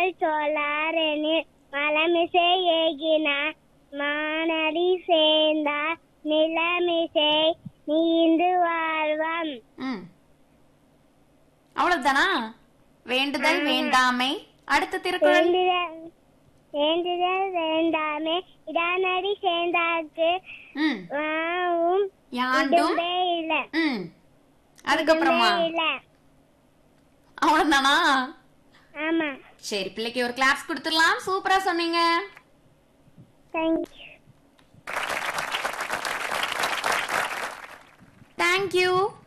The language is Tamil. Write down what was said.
சொல்லாரெனில் மலமிசை ஏகினார் மானடி சேர்ந்தார் நிலமிசை நீந்து வாழ்வம் ம் அவ்வளவுதானா வேண்டுதல் வேண்டாமை அடுத்த திருக்குறள் வேண்டுதல் வேண்டுதல் வேண்டாமே இடானடி சேர்ந்தார்க்கு ம் வாவும் யாண்டும் இடும்பே இல்ல ம் அதுக்கப்புறமா இடும்பே இல்ல அவ்வளவுதானா ஆமா சரி பிள்ளைக்கு ஒரு கிளாப்ஸ் கொடுத்துடலாம் சூப்பரா சொன்னீங்க தேங்க்யூ தேங்க்யூ